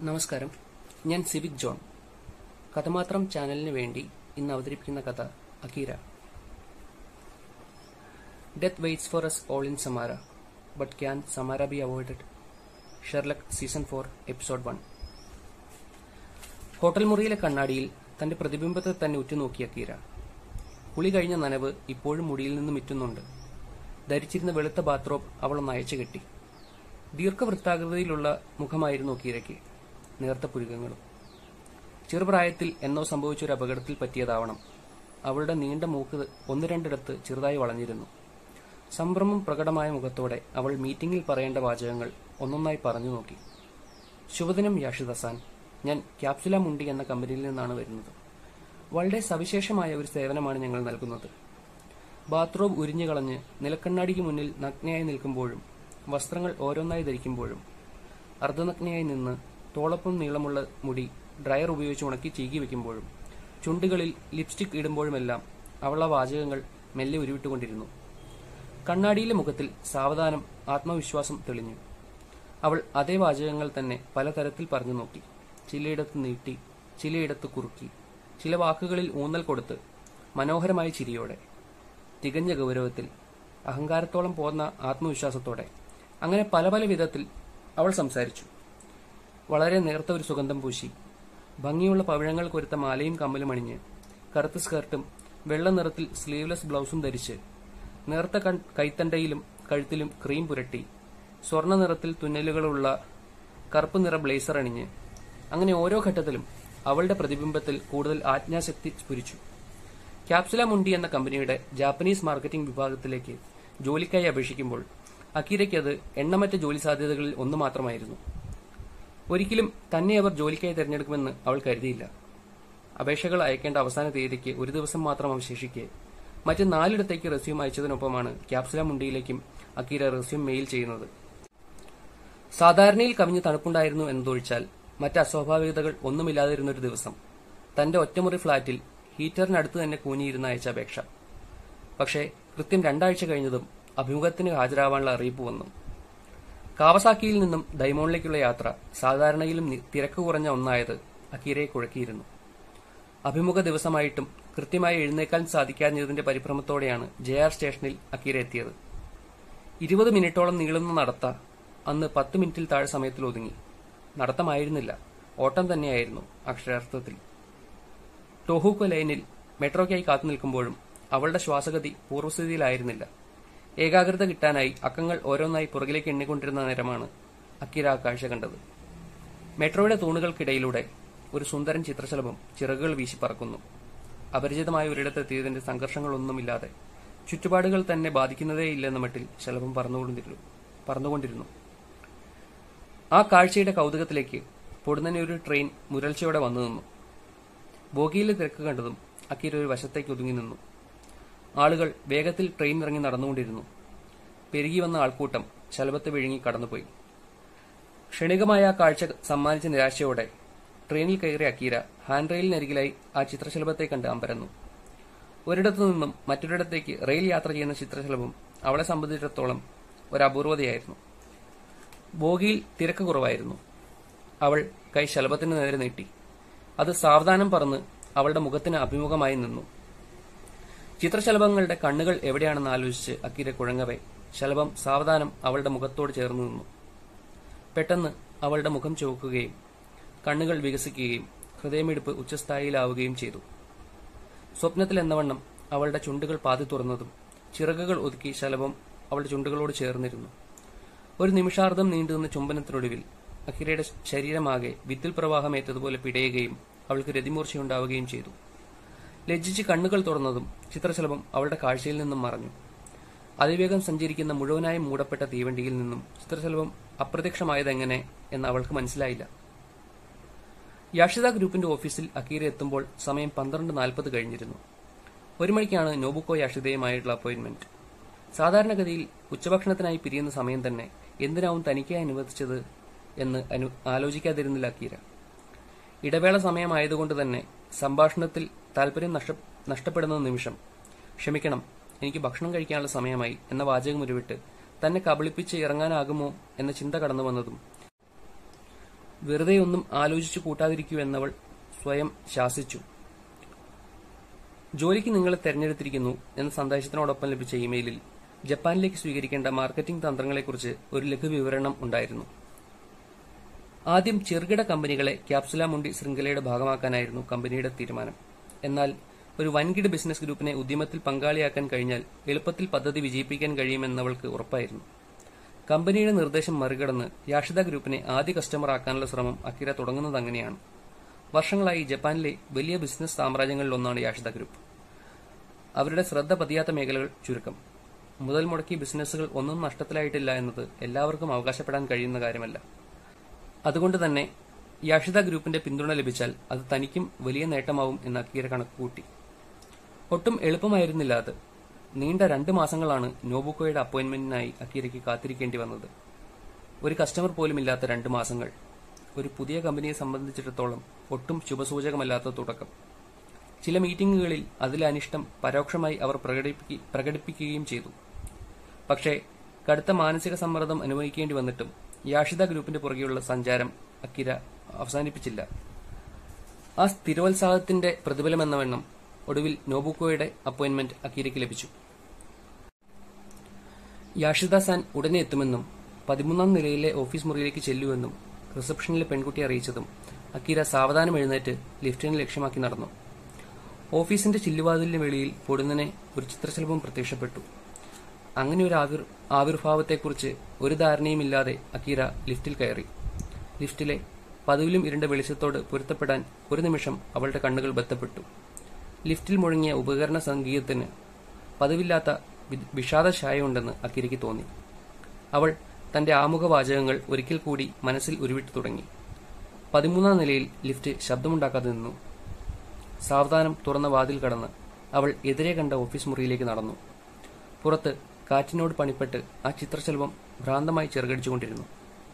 നമസ്കാരം ഞാൻ civic John കഥമാത്രം ചാനലിന് വേണ്ടി ഇന്ന് അവതരിപ്പിക്കുന്ന കഥ Akira death waits for us all in Samarra but can Samarra be avoided Sherlock season four episode one hotel മുറിയിലെ കണ്ണാടിയിൽ തന്റെ പ്രതിബിംബത്തെ തന്നെ ഉറ്റുനോക്കിയ അക്കീര കുളി കഴിഞ്ഞ നനവ് ഇപ്പോഴും മുടിയിൽ നിന്ന് മിറ്റുന്നുണ്ട് ധരിച്ചിരുന്ന വെളുത്ത ബാത്റോബ് അവൾ ഒന്ന് അയച്ചു കെട്ടി ദീർഘവൃത്താകൃതിയിലുള്ള മുഖമായിരുന്നു അക്കീരയ്ക്ക് നേർത്ത പുരുകങ്ങളും ചെറുപ്രായത്തിൽ എന്നോ സംഭവിച്ച ഒരു അപകടത്തിൽ പറ്റിയതാവണം അവളുടെ നീണ്ട മൂക്ക് ഒന്ന് രണ്ടിടത്ത് ചെറുതായി വളഞ്ഞിരുന്നു സംഭ്രമം പ്രകടമായ മുഖത്തോടെ അവൾ മീറ്റിംഗിൽ പറയേണ്ട വാചകങ്ങൾ ഒന്നൊന്നായി പറഞ്ഞു നോക്കി ശുഭദിനം യാഷിദസാൻ ഞാൻ ക്യാപ്സുല മുണ്ടി എന്ന കമ്പനിയിൽ നിന്നാണ് വരുന്നത് വളരെ സവിശേഷമായ ഒരു സേവനമാണ് ഞങ്ങൾ നൽകുന്നത് ബാത്റൂം ഉരിഞ്ഞു കളഞ്ഞ് നിലക്കണ്ണാടിക്ക് മുന്നിൽ നഗ്നയായി നിൽക്കുമ്പോഴും വസ്ത്രങ്ങൾ ഓരോന്നായി ധരിക്കുമ്പോഴും അർദ്ധനഗ്നയായി നിന്ന് തോളപ്പം നീളമുള്ള മുടി ഡ്രയർ ഉപയോഗിച്ച് ഉണക്കി ചീകി വെക്കുമ്പോഴും ചുണ്ടുകളിൽ ലിപ്സ്റ്റിക് ഇടുമ്പോഴുമെല്ലാം അവൾ ആ വാചകങ്ങൾ മെല്ലെ ഉരുവിട്ടുകൊണ്ടിരുന്നു കണ്ണാടിയിലെ മുഖത്തിൽ സാവധാനം ആത്മവിശ്വാസം തെളിഞ്ഞു അവൾ അതേ വാചകങ്ങൾ തന്നെ പലതരത്തിൽ പറഞ്ഞു നോക്കി ചിലയിടത്ത് നീട്ടി ചിലയിടത്ത് കുറുക്കി ചില വാക്കുകളിൽ ഊന്നൽ കൊടുത്ത് മനോഹരമായ ചിരിയോടെ തികഞ്ഞ ഗൗരവത്തിൽ അഹങ്കാരത്തോളം പോന്ന ആത്മവിശ്വാസത്തോടെ അങ്ങനെ പല പല വിധത്തിൽ അവൾ സംസാരിച്ചു വളരെ നേർത്ത ഒരു സുഗന്ധം പൂശി ഭംഗിയുള്ള പവിഴങ്ങൾ കൊരുത്ത മാലയും കമ്മലും അണിഞ്ഞ് കറുത്ത സ്കർട്ടും വെള്ള നിറത്തിൽ സ്ലീവ്ലെസ് ബ്ലൗസും ധരിച്ച് നേർത്ത കൺ- കൈത്തണ്ടയിലും കഴുത്തിലും ക്രീം പുരട്ടി സ്വർണ്ണ നിറത്തിൽ തുന്നലുകളുള്ള കറുപ്പ് നിറ ബ്ലേസർ അണിഞ്ഞ് അങ്ങനെ ഓരോ ഘട്ടത്തിലും അവളുടെ പ്രതിബിംബത്തിൽ കൂടുതൽ ആജ്ഞാശക്തി സ്ഫുരിച്ചു ക്യാപ്സുല മുണ്ടി എന്ന കമ്പനിയുടെ ജാപ്പനീസ് മാർക്കറ്റിംഗ് വിഭാഗത്തിലേക്ക് ജോലിക്കായി അപേക്ഷിക്കുമ്പോൾ അക്കീരയ്ക്ക് അത് എണ്ണമറ്റ ജോലി സാധ്യതകളിൽ ഒന്ന് മാത്രമായിരുന്നു ഒരിക്കലും തന്നെ അവർ ജോലിക്കായി തിരഞ്ഞെടുക്കുമെന്ന് അവൾ കരുതിയില്ല അപേക്ഷകൾ അയക്കേണ്ട അവസാന തീയതിക്ക് ഒരു ദിവസം മാത്രം അവശേഷിക്കെ മറ്റ് നാലിടത്തേക്ക് റെസ്യൂം അയച്ചതിനൊപ്പമാണ് ക്യാപ്സുല മുണ്ടിയിലേക്കും അക്കീര റെസ്യൂം മെയിൽ ചെയ്യുന്നത് സാധാരണയിൽ കവിഞ്ഞ് തണുപ്പുണ്ടായിരുന്നു എന്നതൊഴിച്ചാൽ മറ്റ് അസ്വാഭാവികതകൾ ഒന്നുമില്ലാതിരുന്ന ഒരു ദിവസം തന്റെ ഒറ്റമുറി ഫ്ളാറ്റിൽ ഹീറ്ററിനടുത്ത് തന്നെ കൂനിയിരുന്ന അയച്ച അപേക്ഷ പക്ഷേ കൃത്യം രണ്ടാഴ്ച കഴിഞ്ഞതും അഭിമുഖത്തിന് ഹാജരാവാനുള്ള അറിയിപ്പ് വന്നു കാവസാക്കിയിൽ നിന്നും ഡൈമോണിലേക്കുള്ള യാത്ര സാധാരണയിലും നി- തിരക്ക് കുറഞ്ഞ ഒന്നായത് അക്കീരയെ കുഴക്കിയിരുന്നു അഭിമുഖ ദിവസമായിട്ടും കൃത്യമായി എഴുന്നേക്കാൻ സാധിക്കാഞ്ഞതിന്റെ പരിഭ്രമത്തോടെയാണ് ജെ ആർ സ്റ്റേഷനിൽ അക്കീര എത്തിയത് ഇരുപത് മിനിറ്റോളം നീളുന്ന നടത്ത അന്ന് പത്ത് മിനിറ്റിൽ താഴെ സമയത്തിൽ ഒതുങ്ങി നടത്തമായിരുന്നില്ല ഓട്ടം തന്നെയായിരുന്നു അക്ഷരാർത്ഥത്തിൽ ടോഹുക്കോ ലൈനിൽ മെട്രോയ്ക്കായി കാത്തു നിൽക്കുമ്പോഴും അവളുടെ ശ്വാസഗതി പൂർവ്വസ്ഥിതിയിലായിരുന്നില്ല ഏകാഗ്രത കിട്ടാനായി അക്കങ്ങൾ ഓരോന്നായി പുറകിലേക്ക് എണ്ണിക്കൊണ്ടിരുന്ന നേരമാണ് അക്കിര ആ കാഴ്ച കണ്ടത് മെട്രോയുടെ തൂണുകൾക്കിടയിലൂടെ ഒരു സുന്ദരൻ ചിത്രശലഭം ചിറകുകൾ വീശി പറക്കുന്നു അപരിചിതമായ ഒരിടത്തെത്തിയതിന്റെ സംഘർഷങ്ങളൊന്നുമില്ലാതെ ചുറ്റുപാടുകൾ തന്നെ ബാധിക്കുന്നതേയില്ലെന്ന മട്ടിൽ ശലഭം പറന്നുകൊണ്ടിരുന്നു പറന്നുകൊണ്ടിരുന്നു ആ കാഴ്ചയുടെ കൗതുകത്തിലേക്ക് പൊടുന്നനെ ഒരു ട്രെയിൻ മുരൾച്ചയോടെ വന്നു നിന്നു ബോഗിയിലെ തിരക്ക് കണ്ടതും അക്കീര ഒരു വശത്തേക്ക് ഒതുങ്ങി നിന്നു ആളുകൾ വേഗത്തിൽ ട്രെയിൻ ഇറങ്ങി നടന്നുകൊണ്ടിരുന്നു പെരുകി വന്ന ആൾക്കൂട്ടം ശലഭത്തെ വിഴുങ്ങി കടന്നുപോയി ക്ഷണികമായ ആ കാഴ്ച സമ്മാനിച്ച നിരാശയോടെ ട്രെയിനിൽ കയറിയ അക്കീര ഹാൻഡ് റെയിലിനരികിലായി ആ ചിത്രശലഭത്തെ കണ്ട് അമ്പരന്നു ഒരിടത്തു നിന്നും മറ്റൊരിടത്തേക്ക് റെയിൽ യാത്ര ചെയ്യുന്ന ചിത്രശലഭം അവളെ സംബന്ധിച്ചിടത്തോളം ഒരു അപൂർവതയായിരുന്നു ബോഗിയിൽ തിരക്ക് കുറവായിരുന്നു അവൾ കൈ ശലഭത്തിന് നേരെ നീട്ടി അത് സാവധാനം പറന്ന് അവളുടെ മുഖത്തിന് അഭിമുഖമായി നിന്നു ചിത്രശലഭങ്ങളുടെ കണ്ണുകൾ എവിടെയാണെന്ന് ആലോചിച്ച് അക്കിര കുഴങ്ങവേ ശലഭം സാവധാനം അവളുടെ മുഖത്തോട് ചേർന്ന് നിന്നു പെട്ടെന്ന് അവളുടെ മുഖം ചുവക്കുകയും കണ്ണുകൾ വികസിക്കുകയും ഹൃദയമിടിപ്പ് ഉച്ചസ്ഥായിയിലാവുകയും ചെയ്തു സ്വപ്നത്തിൽ എന്നവണ്ണം അവളുടെ ചുണ്ടുകൾ പാതി തുറന്നതും ചിറകുകൾ ഒതുക്കി ശലഭം അവളുടെ ചുണ്ടുകളോട് ചേർന്നിരുന്നു ഒരു നിമിഷാർദ്ധം നീണ്ടുനിന്ന ചുംബനത്തിനൊടുവിൽ അഖിരയുടെ ശരീരമാകെ വിദ്യുൽ പ്രവാഹമേറ്റതുപോലെ പിടയുകയും അവൾക്ക് രതിമൂർച്ചയുണ്ടാവുകയും ചെയ്തു ലജ്ജിച്ച് കണ്ണുകൾ തുറന്നതും ചിത്രശലഭം അവളുടെ കാഴ്ചയിൽ നിന്നും മറഞ്ഞു അതിവേഗം സഞ്ചരിക്കുന്ന മുഴുവനായി മൂടപ്പെട്ട തീവണ്ടിയിൽ നിന്നും ചിത്രശലഭം അപ്രത്യക്ഷമായതെങ്ങനെ എന്ന് അവൾക്ക് മനസ്സിലായില്ല യാഷിത ഗ്രൂപ്പിന്റെ ഓഫീസിൽ അക്കീര എത്തുമ്പോൾ സമയം പന്ത്രണ്ട് നാൽപ്പത് കഴിഞ്ഞിരുന്നു ഒരു മണിക്കാണ് നോബുക്കോ യാഷിതയുമായിട്ടുള്ള അപ്പോയിന്റ്മെന്റ് സാധാരണഗതിയിൽ ഉച്ചഭക്ഷണത്തിനായി പിരിയുന്ന സമയം തന്നെ എന്തിനാവും തനിക്കായി അനുവദിച്ചത് എന്ന് അനു ആലോചിക്കാതിരുന്നില്ല അക്കീര ഇടവേള സമയമായതുകൊണ്ട് തന്നെ സംഭാഷണത്തിൽ താല്പര്യം നഷ്ട നഷ്ടപ്പെടുന്ന നിമിഷം ക്ഷമിക്കണം എനിക്ക് ഭക്ഷണം കഴിക്കാനുള്ള സമയമായി എന്ന വാചകം ഉരുവിട്ട് തന്നെ കബളിപ്പിച്ച് ഇറങ്ങാനാകുമോ എന്ന ചിന്ത കടന്നു വന്നതും വെറുതെ ഒന്നും ആലോചിച്ചു കൂട്ടാതിരിക്കൂ എന്നവൾ സ്വയം ശാസിച്ചു ജോലിക്ക് നിങ്ങളെ തെരഞ്ഞെടുത്തിരിക്കുന്നു എന്ന സന്ദേശത്തിനോടൊപ്പം ലഭിച്ച ഇമെയിലിൽ ജപ്പാനിലേക്ക് സ്വീകരിക്കേണ്ട മാർക്കറ്റിംഗ് തന്ത്രങ്ങളെക്കുറിച്ച് ഒരു ലഘു വിവരണം ഉണ്ടായിരുന്നു ആദ്യം ചെറുകിട കമ്പനികളെ ക്യാപ്സുല മുണ്ടി ശൃംഖലയുടെ ഭാഗമാക്കാനായിരുന്നു കമ്പനിയുടെ തീരുമാനം എന്നാൽ ഒരു വൻകിട ബിസിനസ് ഗ്രൂപ്പിനെ ഉദ്യമത്തിൽ പങ്കാളിയാക്കാൻ കഴിഞ്ഞാൽ എളുപ്പത്തിൽ പദ്ധതി വിജയിപ്പിക്കാൻ കഴിയുമെന്നവൾക്ക് ഉറപ്പായിരുന്നു കമ്പനിയുടെ നിർദ്ദേശം മറികടന്ന് യാഷിത ഗ്രൂപ്പിനെ ആദ്യ കസ്റ്റമർ ആക്കാനുള്ള ശ്രമം അക്കിര തുടങ്ങുന്നത് അങ്ങനെയാണ് വർഷങ്ങളായി ജപ്പാനിലെ വലിയ ബിസിനസ് സാമ്രാജ്യങ്ങളിലൊന്നാണ് യാഷിത ഗ്രൂപ്പ് അവരുടെ ശ്രദ്ധ പതിയാത്ത മേഖലകൾ ചുരുക്കം മുതൽ മുടക്കി ബിസിനസ്സുകൾ ഒന്നും നഷ്ടത്തിലായിട്ടില്ല എന്നത് എല്ലാവർക്കും അവകാശപ്പെടാൻ കഴിയുന്ന കാര്യമല്ല അതുകൊണ്ട് തന്നെ യാഷിത ഗ്രൂപ്പിന്റെ പിന്തുണ ലഭിച്ചാൽ അത് തനിക്കും വലിയ നേട്ടമാവും എന്ന് അക്കീര കണക്കുകൂട്ടി ഒട്ടും എളുപ്പമായിരുന്നില്ല അത് നീണ്ട രണ്ട് മാസങ്ങളാണ് നോബുക്കോയുടെ അപ്പോയിന്റ്മെന്റിനായി അക്കീരയ്ക്ക് കാത്തിരിക്കേണ്ടി വന്നത് ഒരു കസ്റ്റമർ പോലും ഇല്ലാത്ത രണ്ട് മാസങ്ങൾ ഒരു പുതിയ കമ്പനിയെ സംബന്ധിച്ചിടത്തോളം ഒട്ടും ശുഭസൂചകമല്ലാത്ത തുടക്കം ചില മീറ്റിംഗുകളിൽ അതിലെ അനിഷ്ടം പരോക്ഷമായി അവർ പ്രകടിപ്പിക്ക- പ്രകടിപ്പിക്കുകയും ചെയ്തു പക്ഷേ കടുത്ത മാനസിക സമ്മർദ്ദം അനുഭവിക്കേണ്ടി വന്നിട്ടും യാഷിത ഗ്രൂപ്പിന്റെ പുറകെയുള്ള സഞ്ചാരം അക്കിര അവസാനിപ്പിച്ചില്ല ആ സ്ഥിരോത്സാഹത്തിന്റെ പ്രതിഫലമെന്ന വണ്ണം ഒടുവിൽ നോബുക്കോയുടെ അപ്പോയിന്റ്മെന്റ് അക്കീരയ്ക്ക് ലഭിച്ചു യാഷിത സാൻ ഉടനെ എത്തുമെന്നും പതിമൂന്നാം നിലയിലെ ഓഫീസ് മുറിയിലേക്ക് ചെല്ലുവെന്നും റിസപ്ഷനിലെ പെൺകുട്ടി അറിയിച്ചതും അക്കീര സാവധാനം എഴുന്നേറ്റ് ലിഫ്റ്റിനെ ലക്ഷ്യമാക്കി നടന്നു ഓഫീസിന്റെ ചില്ലുവാതിലിന് വെളിയിൽ പൊടുന്നനെ ഒരു ചിത്രശലഭം പ്രത്യക്ഷപ്പെട്ടു അങ്ങനെ ഒരു ആവിർ ആവിർഭാവത്തെക്കുറിച്ച് ഒരു ധാരണയുമില്ലാതെ അക്കീര ലിഫ്റ്റിൽ കയറി ലിഫ്റ്റിലെ പതിവിലും ഇരുണ്ട വെളിച്ചത്തോട് പൊരുത്തപ്പെടാൻ ഒരു നിമിഷം അവളുടെ കണ്ണുകൾ ബന്ധപ്പെട്ടു ലിഫ്റ്റിൽ മുഴങ്ങിയ ഉപകരണ സംഗീതത്തിന് പതിവില്ലാത്ത വി- വിഷാദഛായയുണ്ടെന്ന് അക്കിരയ്ക്ക് തോന്നി അവൾ തന്റെ ആമുഖ വാചകങ്ങൾ ഒരിക്കൽ കൂടി മനസ്സിൽ ഉരുവിട്ടു തുടങ്ങി പതിമൂന്നാം നിലയിൽ ലിഫ്റ്റ് ശബ്ദമുണ്ടാക്കാതെ നിന്നു സാവധാനം തുറന്ന വാതിൽ കടന്ന് അവൾ എതിരെ കണ്ട ഓഫീസ് മുറിയിലേക്ക് നടന്നു പുറത്ത് കാറ്റിനോട് പണിപ്പെട്ട് ആ ചിത്രശലഭം ഭ്രാന്തമായി ചെറുകടിച്ചുകൊണ്ടിരുന്നു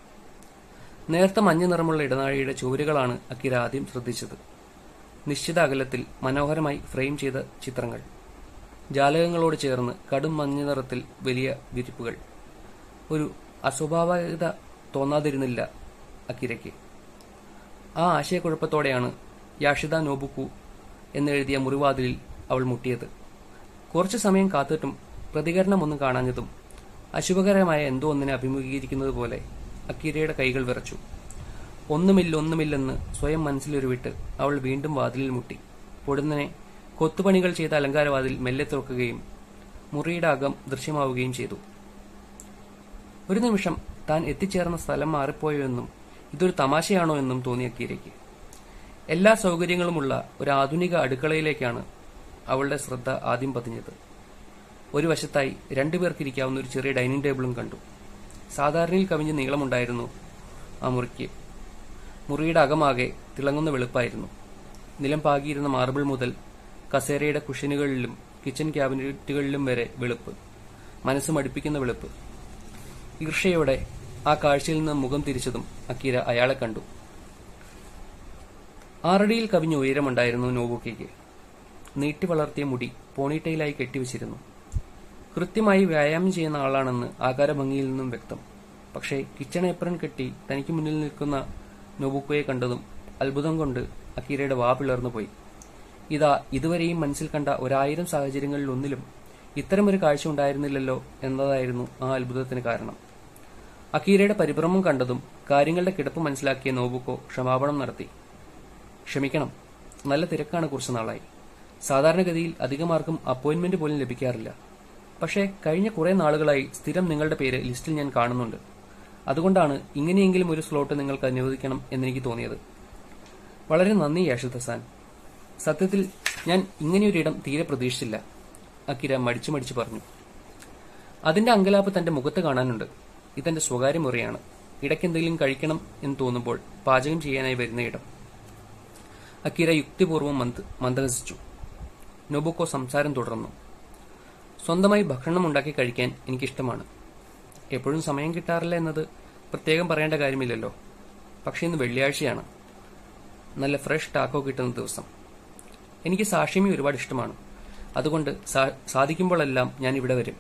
നേർത്ത മഞ്ഞ നിറമുള്ള ഇടനാഴിയുടെ ചുവരുകളാണ് അക്കിര ആദ്യം ശ്രദ്ധിച്ചത് നിശ്ചിത അകലത്തിൽ മനോഹരമായി ഫ്രെയിം ചെയ്ത ചിത്രങ്ങൾ ജാലകങ്ങളോട് ചേർന്ന് കടും മഞ്ഞ നിറത്തിൽ വലിയ വിരിപ്പുകൾ ഒരു അസ്വാഭാവികത തോന്നാതിരുന്നില്ല അക്കിരയ്ക്ക് ആ ആശയക്കുഴപ്പത്തോടെയാണ് യാഷിത നോബുക്കു എന്നെഴുതിയ മുറിവാതിലിൽ അവൾ മുട്ടിയത് കുറച്ചു സമയം കാത്തിട്ടും പ്രതികരണമൊന്നും കാണാഞ്ഞതും അശുഭകരമായ എന്തോ ഒന്നിനെ അഭിമുഖീകരിക്കുന്നത് പോലെ അക്കീരയുടെ കൈകൾ വിറച്ചു ഒന്നുമില്ല ഒന്നുമില്ലെന്ന് സ്വയം മനസ്സിലൊരുവിട്ട് അവൾ വീണ്ടും വാതിലിൽ മുട്ടി പൊടുന്നനെ കൊത്തുപണികൾ ചെയ്ത അലങ്കാരവാതിൽ മെല്ലെ തുറക്കുകയും മുറിയുടെ അകം ദൃശ്യമാവുകയും ചെയ്തു ഒരു നിമിഷം താൻ എത്തിച്ചേർന്ന സ്ഥലം മാറിപ്പോയോ എന്നും ഇതൊരു തമാശയാണോ എന്നും തോന്നിയ അക്കീരയ്ക്ക് എല്ലാ സൗകര്യങ്ങളുമുള്ള ഒരു ആധുനിക അടുക്കളയിലേക്കാണ് അവളുടെ ശ്രദ്ധ ആദ്യം പതിഞ്ഞത് ഒരു വശത്തായി രണ്ടുപേർക്കിരിക്കാവുന്ന ഒരു ചെറിയ ഡൈനിങ് ടേബിളും കണ്ടു സാധാരണയിൽ കവിഞ്ഞ് നീളമുണ്ടായിരുന്നു ആ മുറിക്ക് മുറിയുടെ അകമാകെ തിളങ്ങുന്ന വെളുപ്പായിരുന്നു നിലം പാകിയിരുന്ന മാർബിൾ മുതൽ കസേരയുടെ കുഷനുകളിലും കിച്ചൺ ക്യാബിനറ്റുകളിലും വരെ വെളുപ്പ് മനസ്സ് മടുപ്പിക്കുന്ന വെളുപ്പ് ഈർഷയോടെ ആ കാഴ്ചയിൽ നിന്ന് മുഖം തിരിച്ചതും അക്കീര അയാളെ കണ്ടു ആറടിയിൽ കവിഞ്ഞ ഉയരമുണ്ടായിരുന്നു നോബുക്കയ്ക്ക് നീട്ടി വളർത്തിയ മുടി പോണിറ്റെയിലായി കെട്ടിവച്ചിരുന്നു കൃത്യമായി വ്യായാമം ചെയ്യുന്ന ആളാണെന്ന് ആകാരഭംഗിയിൽ നിന്നും വ്യക്തം പക്ഷേ കിച്ചൺ ഏപ്രൺ കെട്ടി തനിക്ക് മുന്നിൽ നിൽക്കുന്ന നോബുക്കോയെ കണ്ടതും അത്ഭുതം കൊണ്ട് അക്കീരയുടെ വാ പിളർന്നു പോയി ഇതാ ഇതുവരെയും മനസ്സിൽ കണ്ട ഒരായിരം സാഹചര്യങ്ങളിൽ ഒന്നിലും ഇത്തരമൊരു കാഴ്ച ഉണ്ടായിരുന്നില്ലല്ലോ എന്നതായിരുന്നു ആ അത്ഭുതത്തിന് കാരണം അക്കീരയുടെ പരിഭ്രമം കണ്ടതും കാര്യങ്ങളുടെ കിടപ്പ് മനസ്സിലാക്കിയ നോബുക്കോ ക്ഷമാപണം നടത്തി ക്ഷമിക്കണം നല്ല തിരക്കാണ് കുറച്ചു നാളായി സാധാരണഗതിയിൽ അധികമാർക്കും അപ്പോയിന്റ്മെന്റ് പോലും ലഭിക്കാറില്ല പക്ഷേ കഴിഞ്ഞ കുറെ നാളുകളായി സ്ഥിരം നിങ്ങളുടെ പേര് ലിസ്റ്റിൽ ഞാൻ കാണുന്നുണ്ട് അതുകൊണ്ടാണ് ഇങ്ങനെയെങ്കിലും ഒരു സ്ലോട്ട് നിങ്ങൾക്ക് അനുവദിക്കണം എന്നെനിക്ക് തോന്നിയത് വളരെ നന്ദി യാഷിത സാൻ സത്യത്തിൽ ഞാൻ ഇങ്ങനെയൊരിടം തീരെ പ്രതീക്ഷിച്ചില്ല അക്കിര മടിച്ചു മടിച്ചു പറഞ്ഞു അതിന്റെ അങ്കലാപ്പ് തന്റെ മുഖത്ത് കാണാനുണ്ട് ഇതെന്റെ സ്വകാര്യ മുറിയാണ് ഇടയ്ക്കെന്തെങ്കിലും കഴിക്കണം എന്ന് തോന്നുമ്പോൾ പാചകം ചെയ്യാനായി വരുന്ന ഇടം അക്കിര യുക്തിപൂർവ്വം മന്ദ മന്ദഹസിച്ചു നൊബുക്കോ സംസാരം തുടർന്നു സ്വന്തമായി ഭക്ഷണം ഉണ്ടാക്കി കഴിക്കാൻ എനിക്കിഷ്ടമാണ് എപ്പോഴും സമയം കിട്ടാറില്ല എന്നത് പ്രത്യേകം പറയേണ്ട കാര്യമില്ലല്ലോ പക്ഷെ ഇന്ന് വെള്ളിയാഴ്ചയാണ് നല്ല ഫ്രഷ് ടാക്കോ കിട്ടുന്ന ദിവസം എനിക്ക് സാഷിമി ഒരുപാട് ഇഷ്ടമാണ് അതുകൊണ്ട് സാ- സാധിക്കുമ്പോഴെല്ലാം ഞാൻ ഇവിടെ വരും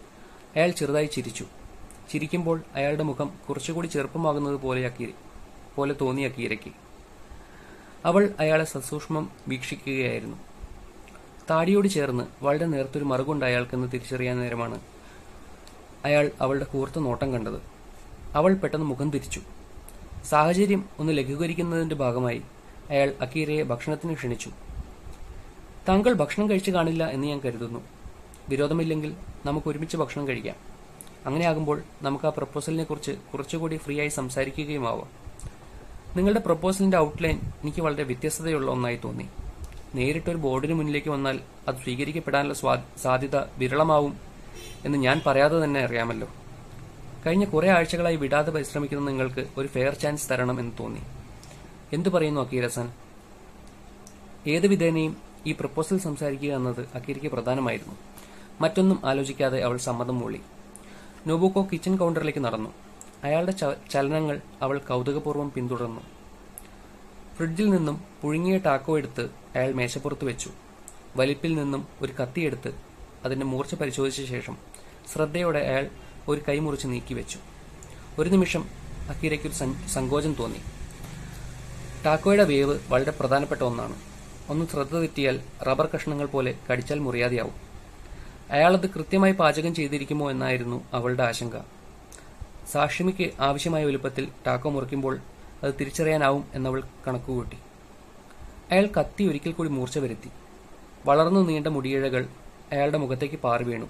അയാൾ ചെറുതായി ചിരിച്ചു ചിരിക്കുമ്പോൾ അയാളുടെ മുഖം കുറച്ചുകൂടി ചെറുപ്പമാകുന്നത് പോലെയാക്കി പോലെ തോന്നിയ അക്കീരയ്ക്ക് അവൾ അയാളെ സസൂക്ഷ്മം വീക്ഷിക്കുകയായിരുന്നു താടിയോട് ചേർന്ന് വളരെ നേർത്തൊരു മറുകുണ്ട് അയാൾക്കെന്ന് തിരിച്ചറിയാൻ നേരമാണ് അയാൾ അവളുടെ കൂർത്ത നോട്ടം കണ്ടത് അവൾ പെട്ടെന്ന് മുഖം തിരിച്ചു സാഹചര്യം ഒന്ന് ലഘൂകരിക്കുന്നതിന്റെ ഭാഗമായി അയാൾ അക്കീരയെ ഭക്ഷണത്തിന് ക്ഷണിച്ചു താങ്കൾ ഭക്ഷണം കഴിച്ചു കാണില്ല എന്ന് ഞാൻ കരുതുന്നു വിരോധമില്ലെങ്കിൽ നമുക്ക് ഒരുമിച്ച് ഭക്ഷണം കഴിക്കാം അങ്ങനെയാകുമ്പോൾ നമുക്ക് ആ പ്രപ്പോസലിനെ കുറിച്ച് കുറച്ചുകൂടി ഫ്രീ ആയി സംസാരിക്കുകയുമാവാം നിങ്ങളുടെ പ്രപ്പോസലിന്റെ ഔട്ട്ലൈൻ എനിക്ക് വളരെ വ്യത്യസ്തതയുള്ള ഒന്നായി തോന്നി നേരിട്ടൊരു ബോർഡിന് മുന്നിലേക്ക് വന്നാൽ അത് സ്വീകരിക്കപ്പെടാനുള്ള സ്വാ- സാധ്യത വിരളമാവും എന്ന് ഞാൻ പറയാതെ തന്നെ അറിയാമല്ലോ കഴിഞ്ഞ കുറെ ആഴ്ചകളായി വിടാതെ പരിശ്രമിക്കുന്ന നിങ്ങൾക്ക് ഒരു ഫെയർ ചാൻസ് തരണം എന്ന് തോന്നി എന്തു പറയുന്നു അക്കീരസൻ ഏത് വിധേനയും ഈ പ്രപ്പോസൽ സംസാരിക്കുക എന്നത് അക്കീരയ്ക്ക് പ്രധാനമായിരുന്നു മറ്റൊന്നും ആലോചിക്കാതെ അവൾ സമ്മതം മൂളി നോബുക്കോ കിച്ചൺ കൗണ്ടറിലേക്ക് നടന്നു അയാളുടെ ച- ചലനങ്ങൾ അവൾ കൗതുകപൂർവ്വം പിന്തുടർന്നു ഫ്രിഡ്ജിൽ നിന്നും പുഴുങ്ങിയ ടാക്കോ എടുത്ത് അയാൾ മേശപ്പുറത്ത് വെച്ചു വലിപ്പിൽ നിന്നും ഒരു കത്തിയെടുത്ത് അതിന്റെ മൂർച്ച പരിശോധിച്ച ശേഷം ശ്രദ്ധയോടെ അയാൾ ഒരു കൈ മുറിച്ച് നീക്കിവെച്ചു ഒരു നിമിഷം അക്കീരയ്ക്കൊരു സൻ- സങ്കോചം തോന്നി ടാക്കോയുടെ വേവ് വളരെ പ്രധാനപ്പെട്ട ഒന്നാണ് ഒന്ന് ശ്രദ്ധ തെറ്റിയാൽ റബ്ബർ കഷ്ണങ്ങൾ പോലെ കടിച്ചാൽ മുറിയാതെയാവും അയാളത് കൃത്യമായി പാചകം ചെയ്തിരിക്കുമോ എന്നായിരുന്നു അവളുടെ ആശങ്ക സാക്ഷിമിക്ക് ആവശ്യമായ വലുപ്പത്തിൽ ടാക്കോ മുറിക്കുമ്പോൾ അത് തിരിച്ചറിയാനാവും എന്നവൾ കണക്കുകൂട്ടി അയാൾ കത്തി ഒരിക്കൽ കൂടി മൂർച്ച വരുത്തി വളർന്നു നീണ്ട മുടിയിഴകൾ അയാളുടെ മുഖത്തേക്ക് പാറി വീണു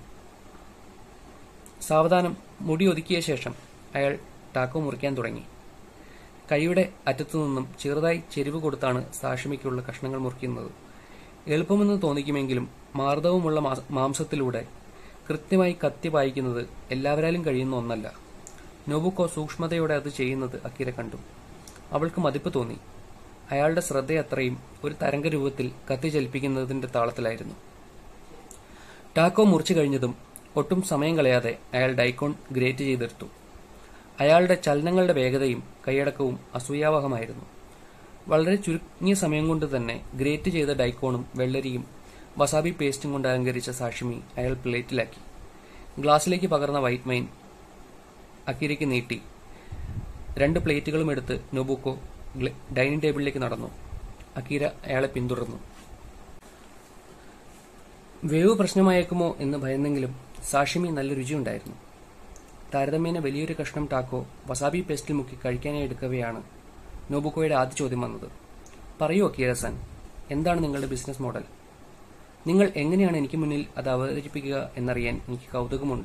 സാവധാനം മുടി ഒതുക്കിയ ശേഷം അയാൾ ടാക്കോ മുറിക്കാൻ തുടങ്ങി കൈയുടെ അറ്റത്തു നിന്നും ചെറുതായി ചെരിവ് കൊടുത്താണ് സാഷിമിക്കുള്ള കഷ്ണങ്ങൾ മുറിക്കുന്നത് എളുപ്പമെന്ന് തോന്നിക്കുമെങ്കിലും മാർദ്ദവമുള്ള മാ- മാംസത്തിലൂടെ കൃത്യമായി കത്തി വായിക്കുന്നത് എല്ലാവരാലും കഴിയുന്ന ഒന്നല്ല നോബുക്കോ സൂക്ഷ്മതയോടെ അത് ചെയ്യുന്നത് അക്കിര കണ്ടു അവൾക്ക് മതിപ്പ് തോന്നി അയാളുടെ ശ്രദ്ധയത്രയും ഒരു തരംഗ രൂപത്തിൽ കത്തി ചലിപ്പിക്കുന്നതിന്റെ താളത്തിലായിരുന്നു ടാക്കോ മുറിച്ചു കഴിഞ്ഞതും ഒട്ടും സമയം കളയാതെ അയാൾ ഡൈക്കോൺ ഗ്രേറ്റ് ചെയ്തെടുത്തു അയാളുടെ ചലനങ്ങളുടെ വേഗതയും കൈയടക്കവും അസൂയാവഹമായിരുന്നു വളരെ ചുരുങ്ങിയ സമയം കൊണ്ട് തന്നെ ഗ്രേറ്റ് ചെയ്ത ഡൈക്കോണും വെള്ളരിയും വസാബി പേസ്റ്റും കൊണ്ട് അലങ്കരിച്ച സാഷിമി അയാൾ പ്ലേറ്റിലാക്കി ഗ്ലാസ്സിലേക്ക് പകർന്ന വൈറ്റ് വൈൻ അക്കിരയ്ക്ക് നീട്ടി രണ്ട് പ്ലേറ്റുകളും എടുത്ത് നൊബുക്കോ ഗ്ല- ഡൈനിങ് ടേബിളിലേക്ക് നടന്നു അക്കീര അയാളെ പിന്തുടർന്നു വേവ് പ്രശ്നമായേക്കുമോ എന്ന് ഭയന്നെങ്കിലും സാഷിമി നല്ല രുചിയുണ്ടായിരുന്നു താരതമ്യേന വലിയൊരു കഷ്ണം ടാക്കോ വസാബി പേസ്റ്റിൽ മുക്കി കഴിക്കാനായി എടുക്കവെയാണ് നോബുക്കോയുടെ ആദ്യ ചോദ്യം വന്നത് പറയൂ അക്കീരസൻ എന്താണ് നിങ്ങളുടെ ബിസിനസ് മോഡൽ നിങ്ങൾ എങ്ങനെയാണ് എനിക്ക് മുന്നിൽ അത് അവതരിപ്പിക്കുക എന്നറിയാൻ എനിക്ക് കൗതുകമുണ്ട്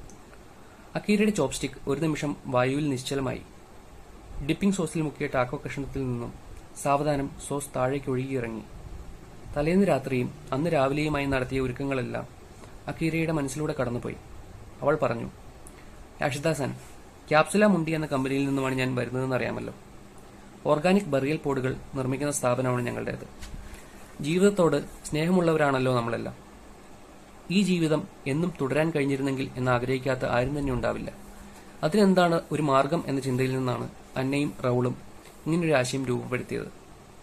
അക്കീരയുടെ ചോപ്സ്റ്റിക് ഒരു നിമിഷം വായുവിൽ നിശ്ചലമായി ഡിപ്പിംഗ് സോസിൽ മുക്കിയ ടാക്കോ കഷ്ണത്തിൽ നിന്നും സാവധാനം സോസ് താഴേക്ക് ഒഴുകിയിറങ്ങി തലേന്ന് രാത്രിയും അന്ന് രാവിലെയുമായി നടത്തിയ ഒരുക്കങ്ങളെല്ലാം അക്കീരയുടെ മനസ്സിലൂടെ കടന്നുപോയി അവൾ പറഞ്ഞു യാഷിദാസൻ ക്യാപ്സുല മുണ്ടി എന്ന കമ്പനിയിൽ നിന്നുമാണ് ഞാൻ വരുന്നതെന്ന് അറിയാമല്ലോ ഓർഗാനിക് ബറിയൽ പോഡുകൾ നിർമ്മിക്കുന്ന സ്ഥാപനമാണ് ഞങ്ങളുടേത് ജീവിതത്തോട് സ്നേഹമുള്ളവരാണല്ലോ നമ്മളെല്ലാം ഈ ജീവിതം എന്നും തുടരാൻ കഴിഞ്ഞിരുന്നെങ്കിൽ എന്ന് ആഗ്രഹിക്കാത്ത ആരും തന്നെ ഉണ്ടാവില്ല അതിനെന്താണ് ഒരു മാർഗം എന്ന ചിന്തയിൽ നിന്നാണ് അന്നയും റൗളും ഇങ്ങനൊരു ആശയം രൂപപ്പെടുത്തിയത്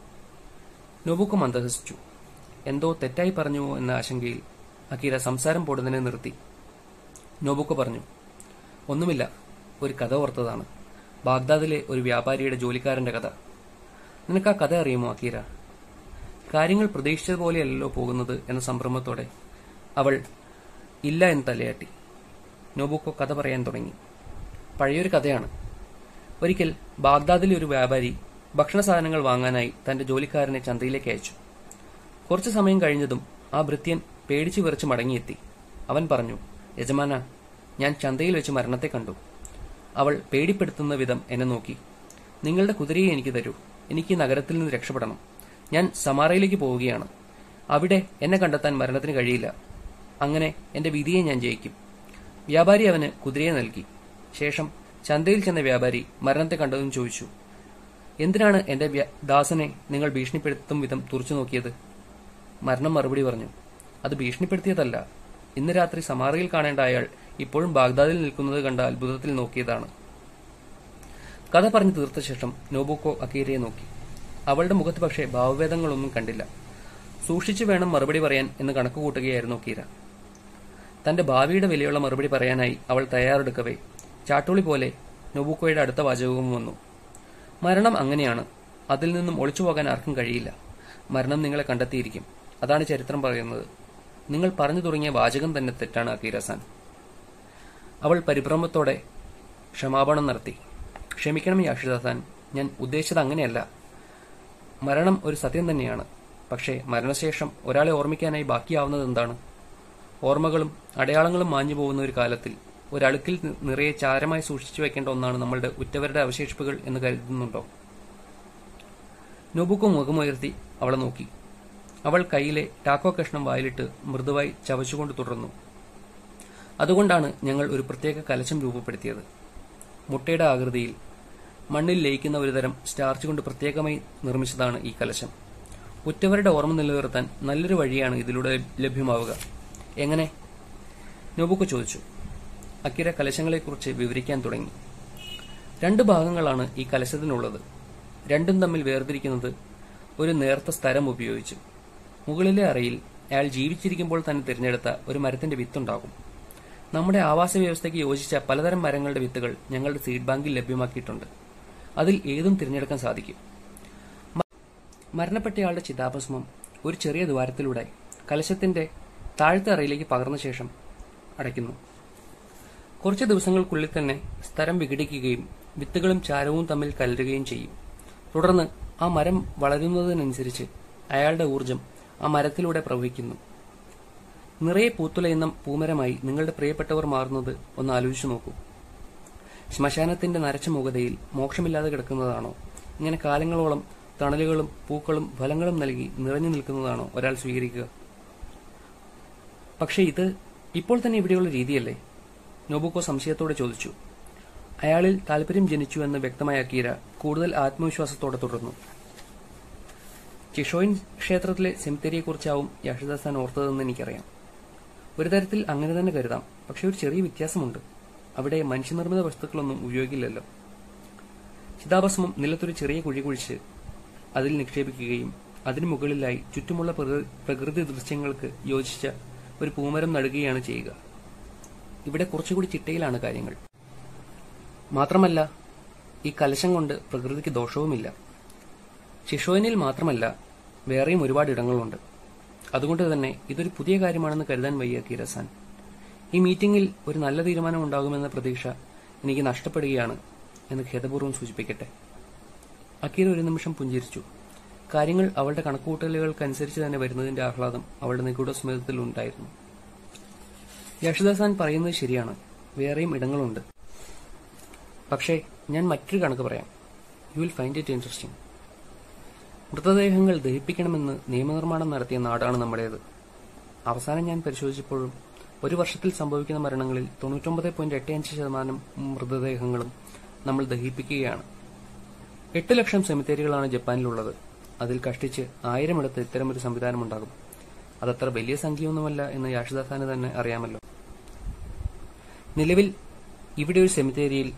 നോബുക്കോ മന്ദഹസിച്ചു എന്തോ തെറ്റായി പറഞ്ഞുവോ എന്ന ആശങ്കയിൽ അക്കീര സംസാരം പൊടുന്നതിനെ നിർത്തി നോബുക്കോ പറഞ്ഞു ഒന്നുമില്ല ഒരു കഥ ഓർത്തതാണ് ബാഗ്ദാദിലെ ഒരു വ്യാപാരിയുടെ ജോലിക്കാരന്റെ കഥ നിനക്ക് ആ കഥ അറിയുമോ അക്കീര കാര്യങ്ങൾ പ്രതീക്ഷിച്ചതുപോലെയല്ലല്ലോ പോകുന്നത് എന്ന സംഭ്രമത്തോടെ അവൾ ഇല്ല എന്ന് തലയാട്ടി നോബുക്കോ കഥ പറയാൻ തുടങ്ങി പഴയൊരു കഥയാണ് ഒരിക്കൽ ബാഗ്ദാദിലെ ഒരു വ്യാപാരി ഭക്ഷണ സാധനങ്ങൾ വാങ്ങാനായി തന്റെ ജോലിക്കാരനെ ചന്തയിലേക്ക് അയച്ചു കുറച്ചു സമയം കഴിഞ്ഞതും ആ ഭൃത്യൻ പേടിച്ചു വിറച്ച് മടങ്ങിയെത്തി അവൻ പറഞ്ഞു യജമാന ഞാൻ ചന്തയിൽ വെച്ച് മരണത്തെ കണ്ടു അവൾ പേടിപ്പെടുത്തുന്ന വിധം എന്നെ നോക്കി നിങ്ങളുടെ കുതിരയെ എനിക്ക് തരൂ എനിക്ക് ഈ നഗരത്തിൽ നിന്ന് രക്ഷപ്പെടണം ഞാൻ സമാറയിലേക്ക് പോവുകയാണ് അവിടെ എന്നെ കണ്ടെത്താൻ മരണത്തിന് കഴിയില്ല അങ്ങനെ എന്റെ വിധിയെ ഞാൻ ജയിക്കും വ്യാപാരി അവന് കുതിരയെ നൽകി ശേഷം ചന്തയിൽ ചെന്ന വ്യാപാരി മരണത്തെ കണ്ടതും ചോദിച്ചു എന്തിനാണ് എന്റെ വ്യ- ദാസനെ നിങ്ങൾ ഭീഷണിപ്പെടുത്തും വിധം തുറച്ചു നോക്കിയത് മരണം മറുപടി പറഞ്ഞു അത് ഭീഷണിപ്പെടുത്തിയതല്ല ഇന്ന് രാത്രി സമാറയിൽ കാണേണ്ട അയാൾ ഇപ്പോഴും ബാഗ്ദാദിൽ നിൽക്കുന്നത് കണ്ട അത്ഭുതത്തിൽ നോക്കിയതാണ് കഥ പറഞ്ഞു തീർത്ത ശേഷം നോബുക്കോ അക്കീരയെ നോക്കി അവളുടെ മുഖത്ത് പക്ഷേ ഭാവഭേദങ്ങളൊന്നും കണ്ടില്ല സൂക്ഷിച്ചു വേണം മറുപടി പറയാൻ എന്ന് കണക്കുകൂട്ടുകയായിരുന്നു അക്കീര തന്റെ ഭാവിയുടെ വിലയുള്ള മറുപടി പറയാനായി അവൾ തയ്യാറെടുക്കവേ ചാട്ടുളി പോലെ നൊബുക്കോയുടെ അടുത്ത വാചകവും വന്നു മരണം അങ്ങനെയാണ് അതിൽ നിന്നും ഒളിച്ചു പോകാൻ ആർക്കും കഴിയില്ല മരണം നിങ്ങളെ കണ്ടെത്തിയിരിക്കും അതാണ് ചരിത്രം പറയുന്നത് നിങ്ങൾ പറഞ്ഞു തുടങ്ങിയ വാചകം തന്നെ തെറ്റാണ് അക്കീരസാൻ അവൾ പരിഭ്രമത്തോടെ ക്ഷമാപണം നടത്തി ക്ഷമിക്കണം യാഷിദാസാൻ ഞാൻ ഉദ്ദേശിച്ചത് അങ്ങനെയല്ല മരണം ഒരു സത്യം തന്നെയാണ് പക്ഷേ മരണശേഷം ഒരാളെ ഓർമ്മിക്കാനായി ബാക്കിയാവുന്നത് എന്താണ് ഓർമ്മകളും അടയാളങ്ങളും മാഞ്ഞു പോകുന്ന ഒരു കാലത്തിൽ ഒരളുക്കിൽ നിറയെ ചാരമായി സൂക്ഷിച്ചു വെക്കേണ്ട ഒന്നാണ് നമ്മളുടെ ഉറ്റവരുടെ അവശേഷിപ്പുകൾ എന്ന് കരുതുന്നുണ്ടോ നോബുക്കോ മുഖമുയർത്തി അവളെ നോക്കി അവൾ കയ്യിലെ ടാക്കോ കഷ്ണം വായിലിട്ട് മൃദുവായി ചവച്ചുകൊണ്ട് തുടർന്നു അതുകൊണ്ടാണ് ഞങ്ങൾ ഒരു പ്രത്യേക കലശം രൂപപ്പെടുത്തിയത് മുട്ടയുടെ ആകൃതിയിൽ മണ്ണിൽ ലയിക്കുന്ന ഒരുതരം സ്റ്റാർച്ച് കൊണ്ട് പ്രത്യേകമായി നിർമ്മിച്ചതാണ് ഈ കലശം ഉറ്റവരുടെ ഓർമ്മ നിലനിർത്താൻ നല്ലൊരു വഴിയാണ് ഇതിലൂടെ ലഭ്യമാവുക എങ്ങനെ നോബുക്കോ ചോദിച്ചു അക്കിര കലശങ്ങളെക്കുറിച്ച് വിവരിക്കാൻ തുടങ്ങി രണ്ട് ഭാഗങ്ങളാണ് ഈ കലശത്തിനുള്ളത് രണ്ടും തമ്മിൽ വേർതിരിക്കുന്നത് ഒരു നേർത്ത സ്ഥലം ഉപയോഗിച്ച് മുകളിലെ അറയിൽ അയാൾ ജീവിച്ചിരിക്കുമ്പോൾ തന്നെ തിരഞ്ഞെടുത്ത ഒരു മരത്തിന്റെ വിത്തുണ്ടാകും നമ്മുടെ ആവാസ വ്യവസ്ഥയ്ക്ക് യോജിച്ച പലതരം മരങ്ങളുടെ വിത്തുകൾ ഞങ്ങളുടെ സീഡ് ബാങ്കിൽ ലഭ്യമാക്കിയിട്ടുണ്ട് അതിൽ ഏതും തിരഞ്ഞെടുക്കാൻ സാധിക്കും മ- മരണപ്പെട്ടയാളുടെ ചിതാഭസ്മം ഒരു ചെറിയ ദ്വാരത്തിലൂടെ കലശത്തിന്റെ താഴത്തെ അറയിലേക്ക് പകർന്ന ശേഷം അടയ്ക്കുന്നു കുറച്ച് ദിവസങ്ങൾക്കുള്ളിൽ തന്നെ സ്ഥലം വിഘടിക്കുകയും വിത്തുകളും ചാരവും തമ്മിൽ കലരുകയും ചെയ്യും തുടർന്ന് ആ മരം വളരുന്നതിനനുസരിച്ച് അയാളുടെ ഊർജം ആ മരത്തിലൂടെ പ്രവഹിക്കുന്നു നിറയെ പൂത്തുലയുന്ന പൂമരമായി നിങ്ങളുടെ പ്രിയപ്പെട്ടവർ മാറുന്നത് ഒന്ന് ആലോചിച്ചു നോക്കൂ ശ്മശാനത്തിന്റെ നരച്ച മുഖതയിൽ മോക്ഷമില്ലാതെ കിടക്കുന്നതാണോ ഇങ്ങനെ കാലങ്ങളോളം തണലുകളും പൂക്കളും ഫലങ്ങളും നൽകി നിറഞ്ഞു നിൽക്കുന്നതാണോ ഒരാൾ സ്വീകരിക്കുക പക്ഷെ ഇത് ഇപ്പോൾ തന്നെ ഇവിടെയുള്ള രീതിയല്ലേ നോബുക്കോ സംശയത്തോടെ ചോദിച്ചു അയാളിൽ താല്പര്യം ജനിച്ചു എന്ന് വ്യക്തമായ അക്കീര കൂടുതൽ ആത്മവിശ്വാസത്തോടെ തുടർന്നു ചിഷോയിൻ ക്ഷേത്രത്തിലെ സെമിത്തേരിയെക്കുറിച്ചാവും യാഷിദാസാൻ ഓർത്തതെന്ന് എനിക്കറിയാം ഒരു തരത്തിൽ അങ്ങനെ തന്നെ കരുതാം പക്ഷെ ഒരു ചെറിയ വ്യത്യാസമുണ്ട് അവിടെ മനുഷ്യനിർമ്മിത വസ്തുക്കളൊന്നും ഉപയോഗിക്കില്ലല്ലോ ചിതാഭസ്മം നിലത്തൊരു ചെറിയ കുഴി കുഴിച്ച് അതിൽ നിക്ഷേപിക്കുകയും അതിനു മുകളിലായി ചുറ്റുമുള്ള പ്രകൃ- പ്രകൃതി ദൃശ്യങ്ങൾക്ക് യോജിച്ച ഒരു പൂമരം നടുകയാണ് ചെയ്യുക ഇവിടെ കുറച്ചുകൂടി ചിട്ടയിലാണ് കാര്യങ്ങൾ മാത്രമല്ല ഈ കലശം കൊണ്ട് പ്രകൃതിക്ക് ദോഷവുമില്ല ശിഷോനിൽ മാത്രമല്ല വേറെയും ഒരുപാട് ഇടങ്ങളുണ്ട് അതുകൊണ്ട് തന്നെ ഇതൊരു പുതിയ കാര്യമാണെന്ന് കരുതാൻ വയ്യ കീരസാൻ ഈ മീറ്റിംഗിൽ ഒരു നല്ല തീരുമാനം ഉണ്ടാകുമെന്ന പ്രതീക്ഷ എനിക്ക് നഷ്ടപ്പെടുകയാണ് എന്ന് ഖേദപൂർവ്വം സൂചിപ്പിക്കട്ടെ അക്കീര ഒരു നിമിഷം പുഞ്ചിരിച്ചു കാര്യങ്ങൾ അവളുടെ കണക്കുകൂട്ടലുകൾക്കനുസരിച്ച് തന്നെ വരുന്നതിന്റെ ആഹ്ലാദം അവളുടെ നിഗൂഢ സ്മൃതത്തിൽ ഉണ്ടായിരുന്നു യശുദാസാൻ പറയുന്നത് ശരിയാണ് വേറെയും ഇടങ്ങളുണ്ട് പക്ഷേ ഞാൻ മറ്റൊരു കണക്ക് പറയാം you will find it interesting മൃതദേഹങ്ങൾ ദഹിപ്പിക്കണമെന്ന് നിയമനിർമ്മാണം നടത്തിയ നാടാണ് നമ്മുടേത് അവസാനം ഞാൻ പരിശോധിച്ചപ്പോഴും ഒരു വർഷത്തിൽ സംഭവിക്കുന്ന മരണങ്ങളിൽ തൊണ്ണൂറ്റൊമ്പത് പോയിന്റ് എട്ട് അഞ്ച് ശതമാനം മൃതദേഹങ്ങളും നമ്മൾ ദഹിപ്പിക്കുകയാണ് എട്ട് ലക്ഷം സെമിത്തേരികളാണ് ജപ്പാനിലുള്ളത് അതിൽ കഷ്ടിച്ച് ആയിരമിടത്ത് ഇത്തരമൊരു സംവിധാനമുണ്ടാകും അതത്ര വലിയ സംഖ്യയൊന്നുമല്ല എന്ന് യാഷിദാസാന് തന്നെ അറിയാമല്ലോ നിലവിൽ ഇവിടെ ഒരു സെമിത്തേരിയിൽ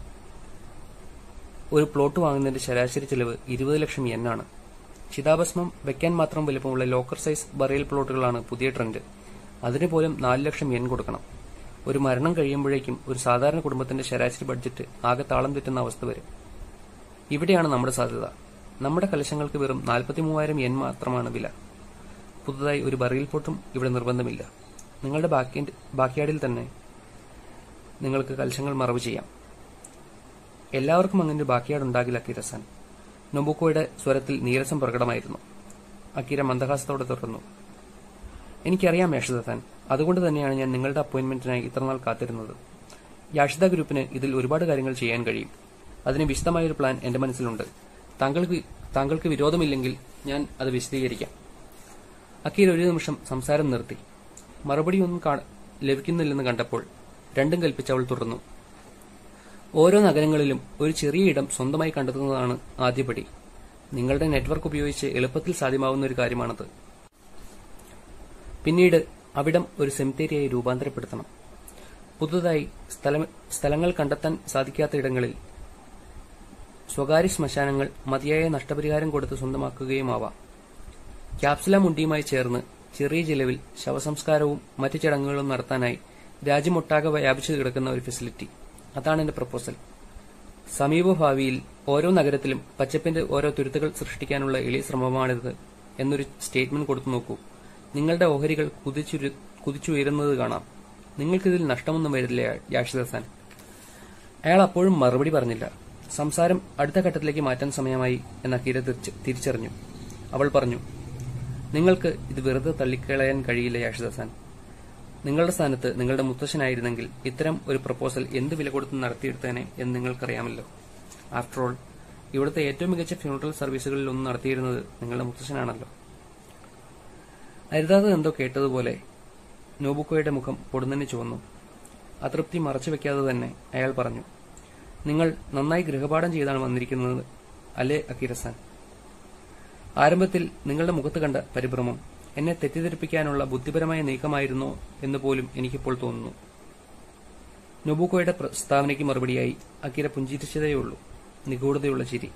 ഒരു പ്ലോട്ട് വാങ്ങുന്നതിന്റെ ശരാശരി ചെലവ് ഇരുപത് ലക്ഷം യെന്നാണ് ചിതാഭസ്മം വെക്കാൻ മാത്രം വലുപ്പമുള്ള ലോക്കർ സൈസ് ബറിയൽ പ്ലോട്ടുകളാണ് പുതിയ ട്രെൻഡ് അതിന് പോലും നാല് ലക്ഷം യെൻ കൊടുക്കണം ഒരു മരണം കഴിയുമ്പോഴേക്കും ഒരു സാധാരണ കുടുംബത്തിന്റെ ശരാശരി ബഡ്ജറ്റ് ആകെ താളം തെറ്റുന്ന അവസ്ഥ വരും ഇവിടെയാണ് നമ്മുടെ സാധ്യത നമ്മുടെ കലശങ്ങൾക്ക് വെറും നാൽപ്പത്തി മൂവായിരം യെൻ മാത്രമാണ് വില പുതുതായി ഒരു ബറിയൽ പ്ലോട്ടും ഇവിടെ നിർബന്ധമില്ല നിങ്ങളുടെ ബാക്കി ബാക്കിയാടിൽ തന്നെ നിങ്ങൾക്ക് കലശങ്ങൾ മറവ് ചെയ്യാം എല്ലാവർക്കും അങ്ങനെ ഒരു ബാക്കിയാട് ഉണ്ടാകില്ല അക്കിരസാൻ നൊബുക്കോയുടെ സ്വരത്തിൽ നീരസം പ്രകടമായിരുന്നു അക്കിര മന്ദഹാസത്തോടെ തുടർന്നു എനിക്കറിയാം യാഷിദാൻ അതുകൊണ്ട് തന്നെയാണ് ഞാൻ നിങ്ങളുടെ അപ്പോയിന്റ്മെന്റിനായി ഇത്രനാൾ കാത്തിരുന്നത് യാഷിദ ഗ്രൂപ്പിന് ഇതിൽ ഒരുപാട് കാര്യങ്ങൾ ചെയ്യാൻ കഴിയും അതിന് വിശദമായൊരു പ്ലാൻ എന്റെ മനസ്സിലുണ്ട് താങ്കൾക്ക് താങ്കൾക്ക് വിരോധമില്ലെങ്കിൽ ഞാൻ അത് വിശദീകരിക്കാം അക്കീർ ഒരു നിമിഷം സംസാരം നിർത്തി മറുപടിയൊന്നും കാ- ലഭിക്കുന്നില്ലെന്ന് കണ്ടപ്പോൾ രണ്ടും കൽപ്പിച്ച് അവൾ തുടർന്നു ഓരോ നഗരങ്ങളിലും ഒരു ചെറിയ ഇടം സ്വന്തമായി കണ്ടെത്തുന്നതാണ് ആദ്യപടി നിങ്ങളുടെ നെറ്റ്വർക്ക് ഉപയോഗിച്ച് എളുപ്പത്തിൽ സാധ്യമാവുന്ന ഒരു കാര്യമാണത് പിന്നീട് അവിടം ഒരു സെമിത്തേരിയായി രൂപാന്തരപ്പെടുത്തണം പുതുതായി സ്ഥലം- സ്ഥലങ്ങൾ കണ്ടെത്താൻ സാധിക്കാത്ത ഇടങ്ങളിൽ സ്വകാര്യ ശ്മശാനങ്ങൾ മതിയായ നഷ്ടപരിഹാരം കൊടുത്ത് സ്വന്തമാക്കുകയുമാവാം ക്യാപ്സുല മുണ്ടിയുമായി ചേർന്ന് ചെറിയ ചിലവിൽ ശവസംസ്കാരവും മറ്റു ചടങ്ങുകളും നടത്താനായി രാജ്യമൊട്ടാകെ വ്യാപിച്ചു കിടക്കുന്ന ഒരു ഫെസിലിറ്റി അതാണ് എന്റെ പ്രപ്പോസൽ സമീപഭാവിയിൽ ഓരോ നഗരത്തിലും പച്ചപ്പിന്റെ ഓരോ തുരുത്തുകൾ സൃഷ്ടിക്കാനുള്ള എളിയ ശ്രമമാണിത് എന്നൊരു സ്റ്റേറ്റ്മെന്റ് കൊടുത്തു നോക്കൂ നിങ്ങളുടെ ഓഹരികൾ കുതിച്ചുരു കുതിച്ചുയരുന്നത് കാണാം നിങ്ങൾക്കിതിൽ നഷ്ടമൊന്നും വരില്ല യാഷിദാസാൻ അയാൾ അപ്പോഴും മറുപടി പറഞ്ഞില്ല സംസാരം അടുത്ത ഘട്ടത്തിലേക്ക് മാറ്റാൻ സമയമായി എന്ന് അക്കീര തിരിച്ച് തിരിച്ചറിഞ്ഞു അവൾ പറഞ്ഞു നിങ്ങൾക്ക് ഇത് വെറുതെ തള്ളിക്കളയാൻ കഴിയില്ല യാഷിദാസാൻ നിങ്ങളുടെ സ്ഥാനത്ത് നിങ്ങളുടെ മുത്തശ്ശനായിരുന്നെങ്കിൽ ഇത്തരം ഒരു പ്രപ്പോസൽ എന്ത് വില കൊടുത്ത് നടത്തിയെടുത്തേനെ എന്ന് നിങ്ങൾക്കറിയാമല്ലോ ആഫ്റ്റർ ഓൾ ഇവിടുത്തെ ഏറ്റവും മികച്ച ഫ്യൂണറൽ സർവീസുകളിൽ ഒന്ന് നടത്തിയിരുന്നത് നിങ്ങളുടെ മുത്തശ്ശനാണല്ലോ അരുതാതെ എന്തോ കേട്ടതുപോലെ നോബുക്കോയുടെ മുഖം പൊടുന്നനെ ചുവന്നു അതൃപ്തി മറച്ചുവെക്കാതെ തന്നെ അയാൾ പറഞ്ഞു നിങ്ങൾ നന്നായി ഗൃഹപാഠം ചെയ്താണ് വന്നിരിക്കുന്നത് അല്ലേ അക്കിരസാൻ ആരംഭത്തിൽ നിങ്ങളുടെ മുഖത്ത് കണ്ട പരിഭ്രമം എന്നെ തെറ്റിദ്ധരിപ്പിക്കാനുള്ള ബുദ്ധിപരമായ നീക്കമായിരുന്നോ എന്ന് പോലും എനിക്കിപ്പോൾ തോന്നുന്നു നൊബുക്കോയുടെ പ്രസ്താവനയ്ക്ക് മറുപടിയായി അക്കിര പുഞ്ചിരിച്ചതേയുള്ളൂ നിഗൂഢതയുള്ള ചിരി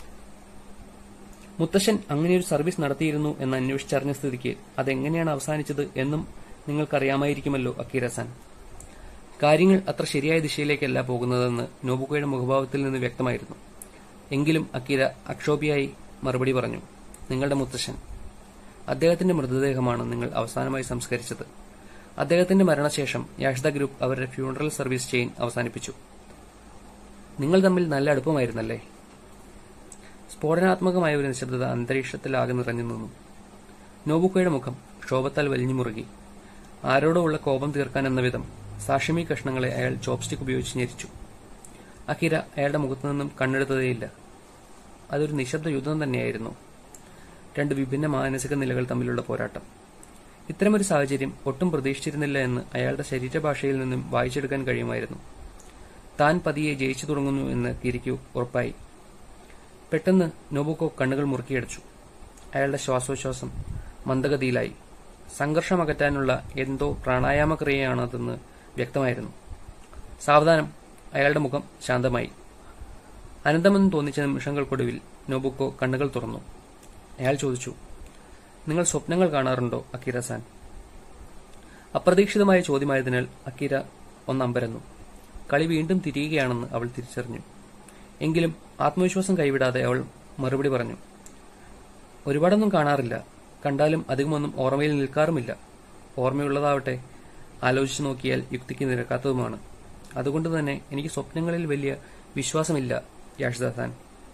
മുത്തശ്ശൻ അങ്ങനെയൊരു സർവീസ് നടത്തിയിരുന്നു എന്ന് അന്വേഷിച്ചറിഞ്ഞ സ്ഥിതിക്ക് അതെങ്ങനെയാണ് അവസാനിച്ചത് എന്നും നിങ്ങൾക്കറിയാമായിരിക്കുമല്ലോ അക്കീരസാൻ കാര്യങ്ങൾ അത്ര ശരിയായ ദിശയിലേക്കല്ല പോകുന്നതെന്ന് നോബുക്കോയുടെ മുഖഭാവത്തിൽ നിന്ന് വ്യക്തമായിരുന്നു എങ്കിലും അക്കീര അക്ഷോഭിയായി മറുപടി പറഞ്ഞു നിങ്ങളുടെ മുത്തശ്ശൻ അദ്ദേഹത്തിന്റെ മൃതദേഹമാണ് നിങ്ങൾ അവസാനമായി സംസ്കരിച്ചത് അദ്ദേഹത്തിന്റെ മരണശേഷം യാഷിത ഗ്രൂപ്പ് അവരുടെ ഫ്യൂണറൽ സർവീസ് ചെയിൻ അവസാനിപ്പിച്ചു നിങ്ങൾ തമ്മിൽ നല്ല അടുപ്പമായിരുന്നല്ലേ സ്ഫോടനാത്മകമായ ഒരു നിശബ്ദത അന്തരീക്ഷത്തിലാകെ നിറഞ്ഞു നിന്നു നോബുക്കോയുടെ മുഖം ക്ഷോഭത്താൽ വലിഞ്ഞു മുറുകി ആരോടോ ഉള്ള കോപം തീർക്കാൻ എന്ന വിധം സാഷിമി കഷ്ണങ്ങളെ അയാൾ ചോപ്സ്റ്റിക് ഉപയോഗിച്ച് ഞെരിച്ചു അക്കിര അയാളുടെ മുഖത്തു നിന്നും കണ്ണെടുത്തതേയില്ല അതൊരു നിശബ്ദ യുദ്ധം തന്നെയായിരുന്നു രണ്ട് വിഭിന്ന മാനസിക നിലകൾ തമ്മിലുള്ള പോരാട്ടം ഇത്തരമൊരു സാഹചര്യം ഒട്ടും പ്രതീക്ഷിച്ചിരുന്നില്ല എന്ന് അയാളുടെ ശരീരഭാഷയിൽ നിന്നും വായിച്ചെടുക്കാൻ കഴിയുമായിരുന്നു താൻ പതിയെ ജയിച്ചു തുടങ്ങുന്നു എന്ന് കിരിക്കു ഉറപ്പായി പെട്ടെന്ന് നോബുക്കോ കണ്ണുകൾ മുറുക്കിയടച്ചു അയാളുടെ ശ്വാസോച്ഛ്വാസം മന്ദഗതിയിലായി സംഘർഷം അകറ്റാനുള്ള എന്തോ പ്രാണായാമക്രിയയാണതെന്ന് വ്യക്തമായിരുന്നു സാവധാനം അയാളുടെ മുഖം ശാന്തമായി അനന്തമെന്ന് തോന്നിച്ച നിമിഷങ്ങൾക്കൊടുവിൽ നോബുക്കോ കണ്ണുകൾ തുറന്നു അയാൾ ചോദിച്ചു നിങ്ങൾ സ്വപ്നങ്ങൾ കാണാറുണ്ടോ അക്കിര-സാൻ അപ്രതീക്ഷിതമായ ചോദ്യമായതിനാൽ അക്കിര ഒന്നമ്പരന്നു കളി വീണ്ടും തിരിയുകയാണെന്ന് അവൾ തിരിച്ചറിഞ്ഞു എങ്കിലും ആത്മവിശ്വാസം കൈവിടാതെ അവൾ മറുപടി പറഞ്ഞു ഒരുപാടൊന്നും കാണാറില്ല കണ്ടാലും അധികമൊന്നും ഓർമ്മയിൽ നിൽക്കാറുമില്ല ഓർമ്മയുള്ളതാവട്ടെ ആലോചിച്ചു നോക്കിയാൽ യുക്തിക്ക് നിരക്കാത്തതുമാണ് അതുകൊണ്ട് തന്നെ എനിക്ക് സ്വപ്നങ്ങളിൽ വലിയ വിശ്വാസമില്ല യാഷിദാസാൻ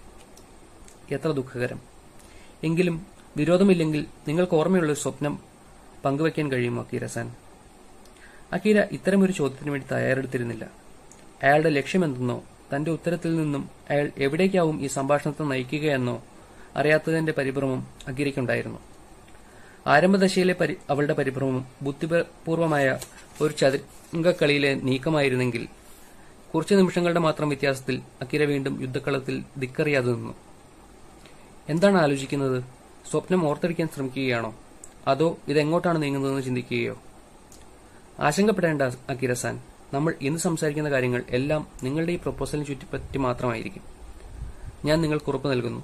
എത്ര ദുഃഖകരം എങ്കിലും വിരോധമില്ലെങ്കിൽ നിങ്ങൾക്ക് ഓർമ്മയുള്ള ഒരു സ്വപ്നം പങ്കുവയ്ക്കാൻ കഴിയുമോ അക്കീരസാൻ അക്കീര ഇത്തരമൊരു ചോദ്യത്തിന് വേണ്ടി തയ്യാറെടുത്തിരുന്നില്ല അയാളുടെ ലക്ഷ്യമെന്തെന്നോ തന്റെ ഉത്തരത്തിൽ നിന്നും അയാൾ എവിടേക്കാവും ഈ സംഭാഷണത്തെ നയിക്കുകയെന്നോ അറിയാത്തതിന്റെ പരിഭ്രമം അക്കീരയ്ക്കുണ്ടായിരുന്നു ആരംഭദശയിലെ പരി അവളുടെ പരിഭ്രമം ബുദ്ധിപൂർവമായ ഒരു ചതുരംഗക്കളിയിലെ നീക്കമായിരുന്നെങ്കിൽ കുറച്ചു നിമിഷങ്ങളുടെ മാത്രം വ്യത്യാസത്തിൽ അക്കിര വീണ്ടും യുദ്ധക്കളത്തിൽ ധിക്കറിയാതെ നിന്നു എന്താണ് ആലോചിക്കുന്നത് സ്വപ്നം ഓർത്തെടുക്കാൻ ശ്രമിക്കുകയാണോ അതോ ഇതെങ്ങോട്ടാണ് നീങ്ങുന്നതെന്ന് ചിന്തിക്കുകയോ ആശങ്കപ്പെടേണ്ട അക്കിരസാൻ നമ്മൾ ഇന്ന് സംസാരിക്കുന്ന കാര്യങ്ങൾ എല്ലാം നിങ്ങളുടെ ഈ പ്രൊപ്പോസലിനെ ചുറ്റിപ്പറ്റി മാത്രമായിരിക്കും ഞാൻ നിങ്ങൾക്ക് ഉറപ്പ് നൽകുന്നു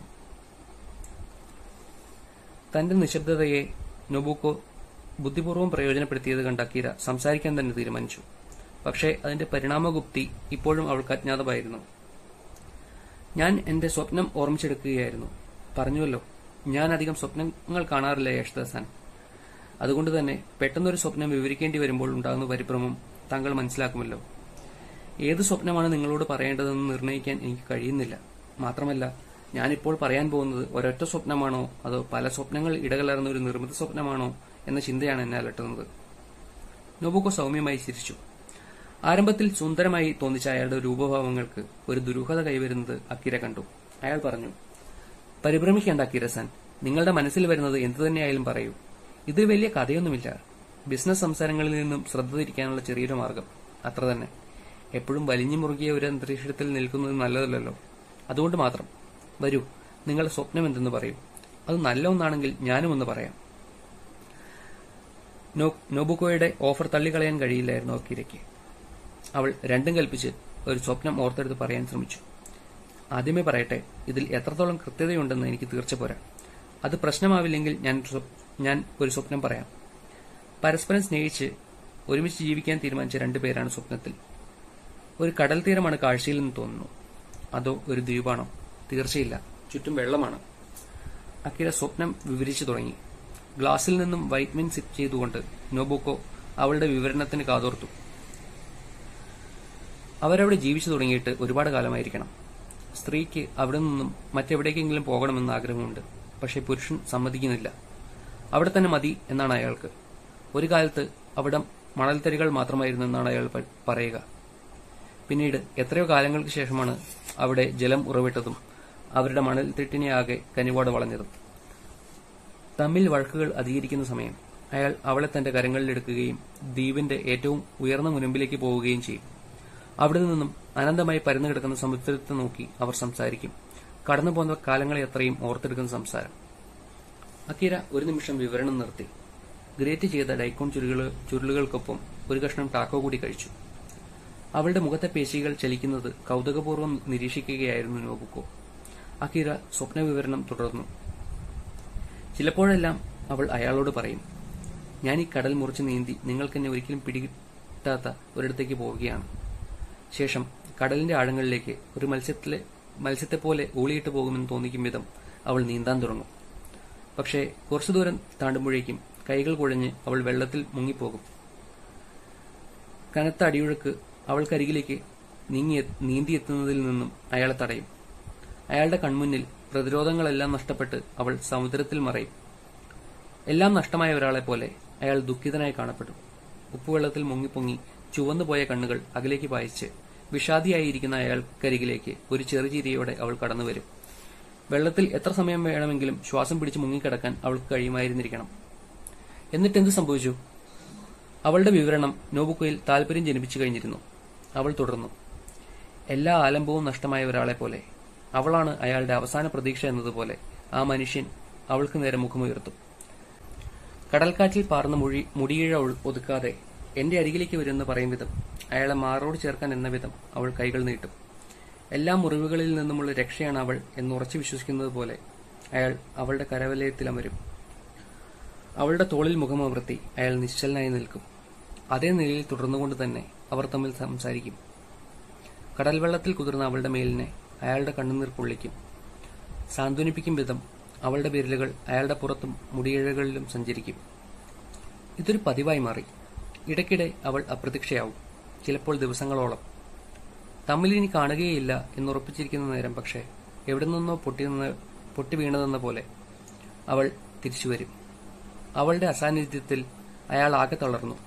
തന്റെ നിശബ്ദതയെ നൊബൂക്കോ ബുദ്ധിപൂർവ്വം പ്രയോജനപ്പെടുത്തിയത് കണ്ട അക്കീര സംസാരിക്കാൻ തന്നെ തീരുമാനിച്ചു പക്ഷേ അതിന്റെ പരിണാമഗുപ്തി ഇപ്പോഴും അവൾക്ക് അജ്ഞാതമായിരുന്നു ഞാൻ എന്റെ സ്വപ്നം ഓർമ്മിച്ചെടുക്കുകയായിരുന്നു പറഞ്ഞുവല്ലോ ഞാൻ അധികം സ്വപ്നങ്ങൾ കാണാറില്ല യേശുദാസാൻ അതുകൊണ്ട് തന്നെ പെട്ടെന്നൊരു സ്വപ്നം വിവരിക്കേണ്ടി വരുമ്പോൾ ഉണ്ടാകുന്ന പരിഭ്രമം താങ്കൾ മനസ്സിലാക്കുമല്ലോ ഏത് സ്വപ്നമാണ് നിങ്ങളോട് പറയേണ്ടതെന്ന് നിർണ്ണയിക്കാൻ എനിക്ക് കഴിയുന്നില്ല മാത്രമല്ല ഞാനിപ്പോൾ പറയാൻ പോകുന്നത് ഒരൊറ്റ സ്വപ്നമാണോ അതോ പല സ്വപ്നങ്ങൾ ഇടകലർന്ന ഒരു നിർമ്മിത സ്വപ്നമാണോ എന്ന ചിന്തയാണ് എന്നെ അലട്ടുന്നത് നോബുക്കോ സൗമ്യമായി ചിരിച്ചു ആരംഭത്തിൽ സുന്ദരമായി തോന്നിച്ച അയാളുടെ രൂപഭാവങ്ങൾക്ക് ഒരു ദുരൂഹത കൈവരുന്നത് അക്കിര കണ്ടു അയാൾ പറഞ്ഞു പരിഭ്രമിക്കേണ്ട അക്കിരസൻ നിങ്ങളുടെ മനസ്സിൽ വരുന്നത് എന്തു തന്നെയായാലും പറയൂ ഇത് വലിയ കഥയൊന്നുമില്ല ബിസിനസ് സംസാരങ്ങളിൽ നിന്നും ശ്രദ്ധ തിരിക്കാനുള്ള ചെറിയൊരു മാർഗം അത്ര തന്നെ എപ്പോഴും വലിഞ്ഞു മുറുകിയ ഒരു അന്തരീക്ഷത്തിൽ നിൽക്കുന്നത് നല്ലതല്ലല്ലോ അതുകൊണ്ട് മാത്രം വരൂ നിങ്ങളുടെ സ്വപ്നം എന്തെന്ന് പറയൂ അത് നല്ല ഒന്നാണെങ്കിൽ ഞാനും ഒന്ന് പറയാം നോ- നോബുക്കോയുടെ ഓഫർ തള്ളിക്കളയാൻ കഴിയില്ലായിരുന്നു അക്കിരയ്ക്ക് അവൾ രണ്ടും കൽപ്പിച്ച് ഒരു സ്വപ്നം ഓർത്തെടുത്ത് പറയാൻ ശ്രമിച്ചു ആദ്യമേ പറയട്ടെ ഇതിൽ എത്രത്തോളം കൃത്യതയുണ്ടെന്ന് എനിക്ക് തീർച്ച പോരാ അത് പ്രശ്നമാവില്ലെങ്കിൽ ഞാൻ ഒരു സ്വപ്- ഞാൻ ഒരു സ്വപ്നം പറയാം പരസ്പരം സ്നേഹിച്ച് ഒരുമിച്ച് ജീവിക്കാൻ തീരുമാനിച്ച രണ്ടുപേരാണ് സ്വപ്നത്തിൽ ഒരു കടൽ തീരമാണ് കാഴ്ചയിൽ നിന്ന് തോന്നുന്നു അതോ ഒരു ദ്വീപാണോ തീർച്ചയില്ല ചുറ്റും വെള്ളമാണ് അക്കിര സ്വപ്നം വിവരിച്ചു തുടങ്ങി ഗ്ലാസിൽ നിന്നും വൈറ്റ്മിൻ സിപ്പ് ചെയ്തുകൊണ്ട് നോബുക്കോ അവളുടെ വിവരണത്തിന് കാതോർത്തു അവരവിടെ ജീവിച്ചു തുടങ്ങിയിട്ട് ഒരുപാട് കാലമായിരിക്കണം സ്ത്രീക്ക് അവിടെ നിന്നും മറ്റെവിടേക്കെങ്കിലും പോകണമെന്ന് ആഗ്രഹമുണ്ട് പക്ഷേ പുരുഷൻ സമ്മതിക്കുന്നില്ല അവിടെ തന്നെ മതി എന്നാണ് അയാൾക്ക് ഒരു കാലത്ത് അവിടെ മണൽത്തരികൾ മാത്രമായിരുന്നു എന്നാണ് അയാൾ പ- പറയുക പിന്നീട് എത്രയോ കാലങ്ങൾക്ക് ശേഷമാണ് അവിടെ ജലം ഉറവിട്ടതും അവരുടെ മണൽത്തിട്ടിനെ ആകെ കനിവോടെ വളഞ്ഞതും തമ്മിൽ വഴക്കുകൾ അധികരിക്കുന്ന സമയം അയാൾ അവളെ തന്റെ കരങ്ങളിലെടുക്കുകയും ദ്വീപിന്റെ ഏറ്റവും ഉയർന്ന മുനമ്പിലേക്ക് പോവുകയും ചെയ്യും അവിടെ നിന്നും അനന്തമായി പരന്നു കിടക്കുന്ന സമുദ്രത്തെ നോക്കി അവർ സംസാരിക്കും കടന്നു പോകുന്ന കാലങ്ങളെ അത്രയും ഓർത്തെടുക്കുന്ന സംസാരം അക്കീര ഒരു നിമിഷം വിവരണം നിർത്തി ഗ്രേറ്റ് ചെയ്ത ഡൈക്കോൺ ചുരുളുകൾ ചുരുളുകൾക്കൊപ്പം ഒരു കഷ്ണം ടാക്കോ കൂടി കഴിച്ചു അവളുടെ മുഖത്തെ പേശികൾ ചലിക്കുന്നത് കൗതുകപൂർവ്വം നിരീക്ഷിക്കുകയായിരുന്നു നോബുക്കോ അക്കീര സ്വപ്ന വിവരണം തുടർന്നു ചിലപ്പോഴെല്ലാം അവൾ അയാളോട് പറയും ഞാൻ ഈ കടൽ മുറിച്ച് നീന്തി നിങ്ങൾക്കെന്നെ ഒരിക്കലും പിടികിട്ടാത്ത ഒരിടത്തേക്ക് പോവുകയാണ് ശേഷം കടലിന്റെ ആഴങ്ങളിലേക്ക് ഒരു മത്സ്യത്തിലെ മത്സ്യത്തെപ്പോലെ ഊളിയിട്ട് പോകുമെന്ന് തോന്നിക്കും വിധം അവൾ നീന്താൻ തുടങ്ങും പക്ഷേ കുറച്ചു ദൂരം താണ്ടുമ്പോഴേക്കും കൈകൾ കുഴഞ്ഞ് അവൾ വെള്ളത്തിൽ മുങ്ങിപ്പോകും കനത്ത അടിയൊഴുക്ക് അവൾക്കരികിലേക്ക് നീങ്ങി നീന്തിയെത്തുന്നതിൽ നിന്നും അയാളെ തടയും അയാളുടെ കൺമുന്നിൽ പ്രതിരോധങ്ങളെല്ലാം നഷ്ടപ്പെട്ട് അവൾ സമുദ്രത്തിൽ മറയും എല്ലാം നഷ്ടമായ ഒരാളെ പോലെ അയാൾ ദുഃഖിതനായി കാണപ്പെടും ഉപ്പുവെള്ളത്തിൽ മുങ്ങിപ്പൊങ്ങി ചുവന്നുപോയ കണ്ണുകൾ അകലേക്ക് പായിച്ച് വിഷാദിയായിരിക്കുന്ന അയാൾക്കരികിലേക്ക് ഒരു ചെറുചിരിയോടെ അവൾ കടന്നുവരും വെള്ളത്തിൽ എത്ര സമയം വേണമെങ്കിലും ശ്വാസം പിടിച്ച് മുങ്ങിക്കിടക്കാൻ അവൾക്ക് കഴിയുമായിരുന്നിരിക്കണം എന്നിട്ട് എന്ത് സംഭവിച്ചു അവളുടെ വിവരണം നോബുക്കോയിൽ താല്പര്യം ജനിപ്പിച്ചു കഴിഞ്ഞിരുന്നു അവൾ തുടർന്നു എല്ലാ ആലംബവും നഷ്ടമായ ഒരാളെ പോലെ അവളാണ് അയാളുടെ അവസാന പ്രതീക്ഷ എന്നതുപോലെ ആ മനുഷ്യൻ അവൾക്ക് നേരെ മുഖമുയർത്തും കടൽക്കാറ്റിൽ പാർന്ന മുഴി മുടിയിഴ ഒഴു- ഒതുക്കാതെ എന്റെ അരികിലേക്ക് വരുമെന്ന് പറയും വിധം അയാളെ മാറോട് ചേർക്കാൻ എന്ന വിധം അവൾ കൈകൾ നീട്ടും എല്ലാ മുറിവുകളിൽ നിന്നുമുള്ള രക്ഷയാണ് അവൾ എന്ന് ഉറച്ചു വിശ്വസിക്കുന്നത് പോലെ അയാൾ അവളുടെ കരവലയത്തിൽ അമരും അവളുടെ തോളിൽ മുഖമമർത്തി അയാൾ നിശ്ചലനായി നിൽക്കും അതേ നിലയിൽ തുടർന്നുകൊണ്ട് തന്നെ അവർ തമ്മിൽ സംസാരിക്കും കടൽ വെള്ളത്തിൽ കുതിർന്ന അവളുടെ മേലിനെ അയാളുടെ കണ്ണുനീർ പൊള്ളിക്കും സാന്ത്വനിപ്പിക്കും വിധം അവളുടെ വിരലുകൾ അയാളുടെ പുറത്തും മുടിയിഴകളിലും സഞ്ചരിക്കും ഇതൊരു പതിവായി മാറി ഇടയ്ക്കിടെ അവൾ അപ്രത്യക്ഷയാവും ചിലപ്പോൾ ദിവസങ്ങളോളം തമ്മിൽ ഇനി കാണുകയില്ല എന്നുറപ്പിച്ചിരിക്കുന്ന നേരം പക്ഷേ എവിടെ നിന്നോ പൊട്ടി നിന്ന് പൊട്ടി വീണതെന്ന പോലെ അവൾ തിരിച്ചുവരും അവളുടെ അസാന്നിധ്യത്തിൽ അയാൾ ആകെ തളർന്നു